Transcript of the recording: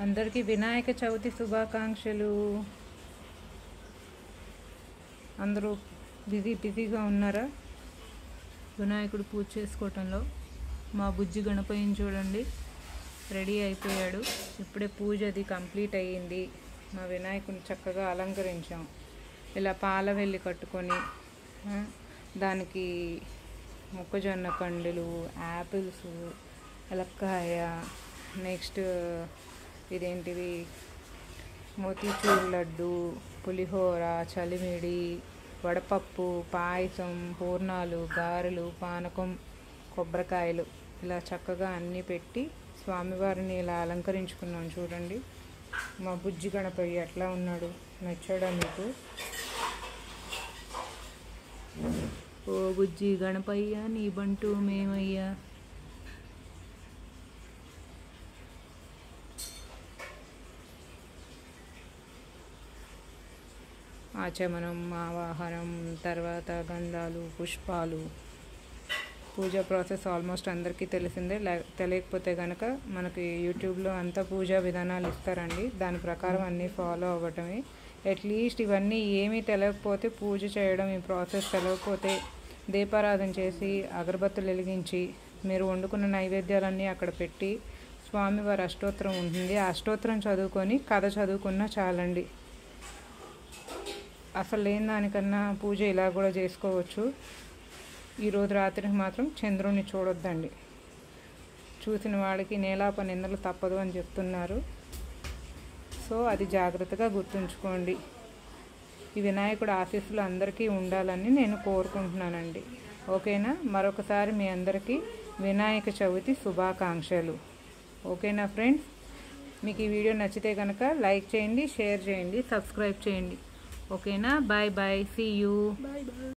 అందరికీ వినాయక చవితి శుభాకాంక్షలు అందరూ బిజీ బిజీగా ఉన్నారా వినాయకుడు పూజ చేసుకోవటంలో మా బుజ్జి గణపయ్యని చూడండి రెడీ అయిపోయాడు ఇప్పుడే పూజ అది కంప్లీట్ అయ్యింది మా వినాయకుడిని చక్కగా అలంకరించాం ఇలా పాల వెళ్ళి కట్టుకొని ఆ, దానికి మొక్కజొన్న కండులు యాపిల్స్ ఎలక్కాయ నెక్స్ట్ ఇదేంటిది మోతీచూర్ లడ్డు పులిహోర చలిమిడి వడపప్పు పాయసం పూర్ణాలు గారెలు పానకం కొబ్బరికాయలు ఇలా చక్కగా అన్నీ పెట్టి స్వామివారిని ఇలా అలంకరించుకున్నాం చూడండి మా బుజ్జి గణపయ్య ఎట్లా ఉన్నాడు నచ్చాడా మీకు ఓ బుజ్జి గణపయ్య నీ బంటూ మేమయ్యా ఆచమనం ఆవాహనం తర్వాత గంధాలు పుష్పాలు పూజ ప్రాసెస్ ఆల్మోస్ట్ అందరికీ తెలిసిందే లే- తెలియకపోతే కనుక మనకి యూట్యూబ్లో అంతా పూజా విధానాలు ఇస్తారండి దాని ప్రకారం అన్నీ ఫాలో అవ్వటమే అట్లీస్ట్ ఇవన్నీ ఏమీ తెలియకపోతే పూజ చేయడం ఈ ప్రాసెస్ తెలియకపోతే దీపారాధన చేసి అగరబత్తులు వెలిగించి మీరు వండుకున్న నైవేద్యాలన్నీ అక్కడ పెట్టి స్వామివారి అష్టోత్తరం ఉంటుంది ఆ అష్టోత్తరం చదువుకొని కథ చదువుకున్నా చాలండి అసలు లేని దానికన్నా పూజ ఇలా కూడా చేసుకోవచ్చు ఈరోజు రాత్రికి మాత్రం చంద్రుడిని చూడొద్దండి చూసిన వాడికి నేలాప నిందలు తప్పదు అని చెప్తున్నారు సో అది జాగ్రత్తగా గుర్తుంచుకోండి ఈ వినాయకుడు ఆశీస్సులు అందరికీ ఉండాలని నేను కోరుకుంటున్నానండి ఓకేనా మరొకసారి మీ అందరికీ వినాయక చవితి శుభాకాంక్షలు ఓకేనా ఫ్రెండ్స్ మీకు ఈ వీడియో నచ్చితే కనుక లైక్ చేయండి షేర్ చేయండి సబ్స్క్రైబ్ చేయండి ఓకేనా బాయ్ బాయ్ సీ యూ